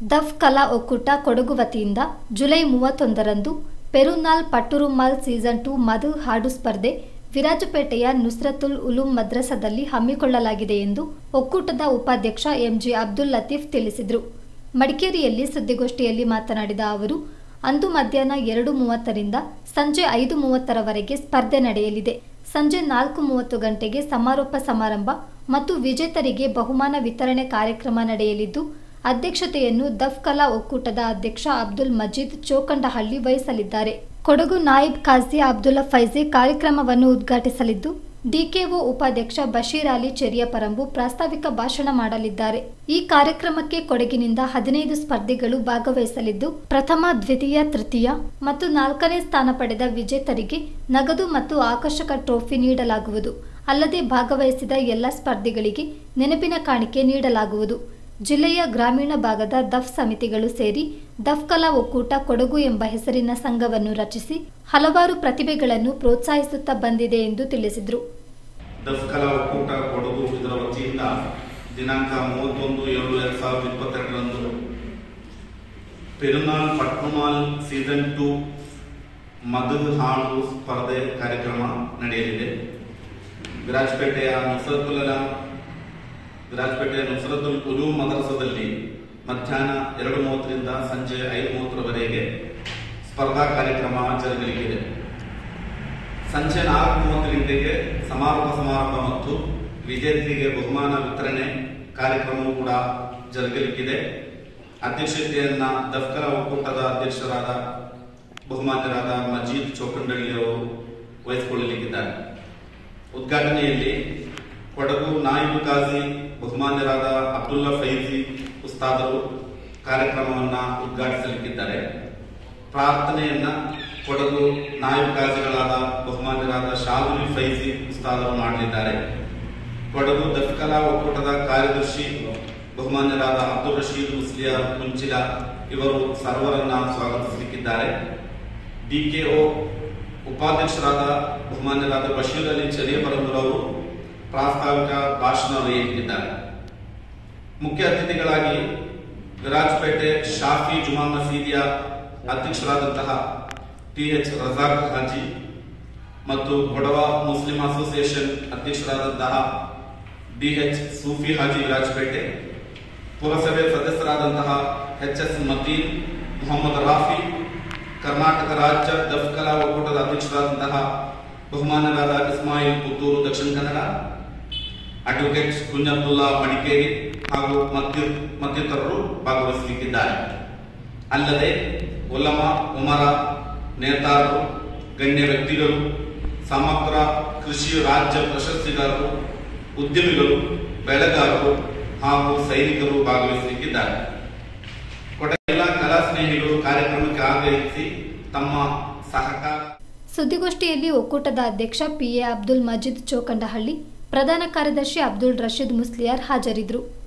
ದಫ್ ಕಲಾ ಒಕ್ಕೂಟ ಕೊಡಗು ವತಿಯಿಂದ ಜುಲೈ ಮೂವತ್ತೊಂದರಂದು ಪೆರುನಾಲ್ ಪಟ್ಟುರುಮಾಲ್ ಸೀಸನ್ ಟು ಮಧು ಹಾಡು ಸ್ಪರ್ಧೆ ವಿರಾಜಪೇಟೆಯ ನುಸ್ರತುಲ್ ಉಲೂಂ ಮದ್ರಸಾದಲ್ಲಿ ಹಮ್ಮಿಕೊಳ್ಳಲಾಗಿದೆ ಎಂದು ಒಕ್ಕೂಟದ ಉಪಾಧ್ಯಕ್ಷ ಎಂಜಿ ಅಬ್ದುಲ್ ಲತೀಫ್ ತಿಳಿಸಿದರು ಮಡಿಕೇರಿಯಲ್ಲಿ ಸುದ್ದಿಗೋಷ್ಠಿಯಲ್ಲಿ ಮಾತನಾಡಿದ ಅವರು ಅಂದು ಮಧ್ಯಾಹ್ನ ಎರಡು ಮೂವತ್ತರಿಂದ ಸಂಜೆ ಐದು ಮೂವತ್ತರವರೆಗೆ ಸ್ಪರ್ಧೆ ನಡೆಯಲಿದೆ ಸಂಜೆ ನಾಲ್ಕು ಮೂವತ್ತು ಗಂಟೆಗೆ ಸಮಾರೋಪ ಸಮಾರಂಭ ಮತ್ತು ವಿಜೇತರಿಗೆ ಬಹುಮಾನ ವಿತರಣೆ ಕಾರ್ಯಕ್ರಮ ನಡೆಯಲಿದ್ದು ಅಧ್ಯಕ್ಷತೆಯನ್ನು ದಫ್ ಕಲಾ ಒಕ್ಕೂಟದ ಅಧ್ಯಕ್ಷ ಅಬ್ದುಲ್ ಮಜೀದ್ ಚೋಕಂಡಹಳ್ಳಿ ವಹಿಸಲಿದ್ದಾರೆ ಕೊಡಗು ನಾಯಿಬ್ ಖಾಜಿ ಅಬ್ದುಲ್ಲಾ ಫೈಜಿ ಕಾರ್ಯಕ್ರಮವನ್ನು ಉದ್ಘಾಟಿಸಲಿದ್ದು ಡಿಕೆಒ ಉಪಾಧ್ಯಕ್ಷ ಬಶೀರ್ ಅಲಿ ಚೆರಿಯಪರಂಬು ಪ್ರಾಸ್ತಾವಿಕ ಭಾಷಣ ಮಾಡಲಿದ್ದಾರೆ ಈ ಕಾರ್ಯಕ್ರಮಕ್ಕೆ ಕೊಡಗಿನಿಂದ ಹದಿನೈದು ಸ್ಪರ್ಧಿಗಳು ಭಾಗವಹಿಸಲಿದ್ದು ಪ್ರಥಮ ದ್ವಿತೀಯ ತೃತೀಯ ಮತ್ತು ನಾಲ್ಕನೇ ಸ್ಥಾನ ಪಡೆದ ವಿಜೇತರಿಗೆ ನಗದು ಮತ್ತು ಆಕರ್ಷಕ ಟ್ರೋಫಿ ನೀಡಲಾಗುವುದು ಅಲ್ಲದೆ ಭಾಗವಹಿಸಿದ ಎಲ್ಲ ಸ್ಪರ್ಧಿಗಳಿಗೆ ನೆನಪಿನ ಕಾಣಿಕೆ ನೀಡಲಾಗುವುದು ಜಿಲ್ಲೆಯ ಗ್ರಾಮೀಣ ಭಾಗದ ದಫ್ ಸಮಿತಿಗಳು ಸೇರಿ ದಫ್ ಕಲಾ ಒಕ್ಕೂಟ ಕೊಡಗು ಎಂಬ ಹೆಸರಿನ ಸಂಘವನ್ನು ರಚಿಸಿ ಹಲವಾರು ಪ್ರತಿಭೆಗಳನ್ನು ಪ್ರೋತ್ಸಾಹಿಸುತ್ತಾ ಬಂದಿದೆ ಎಂದು ತಿಳಿಸಿದರು ದಫ್ ಕಲಾ ಒಕ್ಕೂಟ ಕೊಡಗು ಇದರ ವತಿಯಿಂದ ದಿನಾಂಕ ಮೂವತ್ತೊಂದು ಏಳು ಎರಡ್ ಸಾವಿರದ ಇಪ್ಪತ್ತೆರಡರಂದು ಪೆರುನಾಲ್ ಪಟ್ನುಮಾಲ್ ಸೀಸನ್ ಟು ಮಧು ಹಾಡು ಸ್ಪರ್ಧೆ ಕಾರ್ಯಕ್ರಮ ನಡೆಯಲಿದೆ ವಿರಾಜಪೇಟೆಯ ನುಸರತುಲ್ಲ ವಿರಾಜಪೇಟೆಯ ನುಸರತುಲ್ ಉಲೂ ಮದರಸದಲ್ಲಿ ಮಧ್ಯಾಹ್ನ ಎರಡು ಮೂವತ್ತರಿಂದ ಸಂಜೆ ಐದು ಮೂವತ್ತರವರೆಗೆ ಸ್ಪರ್ಧಾ ಕಾರ್ಯಕ್ರಮ ಜರುಗಲಿಕ್ಕಿದೆ ಸಂಜೆ ನಾಲ್ಕು ಮೂವತ್ತು ಗಂಟೆಗೆ ಸಮಾರೋಪ ಸಮಾರಂಭ ಮತ್ತು ವಿಜೇತರಿಗೆ ಬಹುಮಾನ ವಿತರಣೆ ಕಾರ್ಯಕ್ರಮವೂ ಕೂಡ ಜರುಗಲಿಕ್ಕಿದೆ ಅಧ್ಯಕ್ಷತೆಯನ್ನ ದಫ್ಕರ ಒಕ್ಕೂಟದ ಅಧ್ಯಕ್ಷರಾದ ಬಹುಮಾನ್ಯರಾದ ಮಜೀದ್ ಚೌಕಂಡಳ್ಳಿ ಅವರು ವಹಿಸಿಕೊಳ್ಳಲಿಕ್ಕಿದ್ದಾರೆ ಉದ್ಘಾಟನೆಯಲ್ಲಿ ಕೊಡಗು ನಾಯಿಬ್ ಕಾಜಿ ಬಹುಮಾನ್ಯರಾದ ಅಬ್ದುಲ್ಲಾ ಫೈಜಿ ಉಸ್ತಾದರು ಕಾರ್ಯಕ್ರಮವನ್ನ ಉದ್ಘಾಟಿಸಲಿಕ್ಕಿದ್ದಾರೆ ಪ್ರಾರ್ಥನೆಯನ್ನ ಕೊಡಗು ನಾಯಬ್ ಕಾಜಿಗಳಾದ ಬಹುಮಾನ್ಯರಾದ ಶಾಹುಲ್ ಫೈಜಿ ಉಸ್ತಾದರು ಮಾಡಲಿದ್ದಾರೆ ಕೊಡಗು ದಫ್ಕಲಾ ಒಕ್ಕೂಟದ ಕಾರ್ಯದರ್ಶಿ ಬಹುಮಾನ್ಯರಾದ ಅಬ್ದುಲ್ ರಶೀದ್ ಮುಸ್ಲಿಯಾ ಕುಂಚಿಲ ಇವರು ಸರ್ವರನ್ನ ಸ್ವಾಗತಿಸಲಿಕ್ಕಿದ್ದಾರೆ ಡಿಕೆಒ ಉಪಾಧ್ಯಕ್ಷರಾದ ಬಹುಮಾನ್ಯರಾದ ಬಶೀರ್ ಅಲಿ ಚರಿಯಪರಂಬುರವರು ಪ್ರಾಸ್ತಾವಿಕ ಭಾಷಣ ಬರೆಯಲಿದ್ದಾರೆ ಮುಖ್ಯ ಅತಿಥಿಗಳಾಗಿ ವಿರಾಜಪೇಟೆ ಶಾಫಿ ಜುಮಾ ಮಸೀದಿಯ ಅಧ್ಯಕ್ಷರಾದಂತಹ ಟಿ ಎಚ್ ರಜಾಕ್ ಹಾಜಿ ಮತ್ತು ಗೊಡವ ಮುಸ್ಲಿಂ ಅಸೋಸಿಯೇಷನ್ ಅಧ್ಯಕ್ಷರಾದಂತಹ ಡಿಎಚ್ ಸೂಫಿ ಹಾಜಿ ವಿರಾಜಪೇಟೆ ಪುರಸಭೆ ಸದಸ್ಯರಾದಂತಹ ಎಚ್ ಎಸ್ ಮತೀನ್ ಮೊಹಮ್ಮದ್ ರಾಫಿ ಕರ್ನಾಟಕ ರಾಜ್ಯ ದಫ್ ಕಲಾ ಒಕ್ಕೂಟದ ಅಧ್ಯಕ್ಷರಾದಂತಹ ಬಹುಮಾನ್ಯರಾದ ಇಸ್ಮಾಯಿಲ್ ಪುತ್ತೂರು ದಕ್ಷಿಣ ಕನ್ನಡ ಅಡ್ವೊಕೇಟ್ ಕುಂಜಬ್ದುಲ್ಲಾ ಮಡಿಕೇರಿ ಹಾಗೂ ಮತ್ತಿ ಮತ್ತಿತರರು ಭಾಗವಹಿಸಲಿಕ್ಕಿದ್ದಾರೆ ಅಲ್ಲದೆ ಉಲಮ ಉಮರ ನೇತಾರರು ಗಣ್ಯ ವ್ಯಕ್ತಿಗಳು ಸಮಗ್ರ ಕೃಷಿ ರಾಜ್ಯ ಪ್ರಶಸ್ತಿಗಾರರು ಉದ್ಯಮಿಗಳು ಬೆಳೆಗಾರರು ಹಾಗೂ ಸೈನಿಕರು ಭಾಗವಹಿಸಲಿಕ್ಕಿದ್ದಾರೆ ಕೊಡಗಿನ ಕಲಾ ಸ್ನೇಹಿಗಳು ಕಾರ್ಯಕ್ರಮಕ್ಕೆ ಆಗಮಿಸಿ ತಮ್ಮ ಸಹಕಾರ ಸುದ್ದಿಗೋಷ್ಠಿಯಲ್ಲಿ ಒಕ್ಕೂಟದ ಅಧ್ಯಕ್ಷ ಪಿಎ ಅಬ್ದುಲ್ ಮಜೀದ್ ಚೋಕಂಡಹಳ್ಳಿ ಪ್ರಧಾನ ಕಾರ್ಯದರ್ಶಿ ಅಬ್ದುಲ್ ರಶೀದ್ ಮುಸ್ಲಿಯಾರ್ ಹಾಜರಿದ್ದರು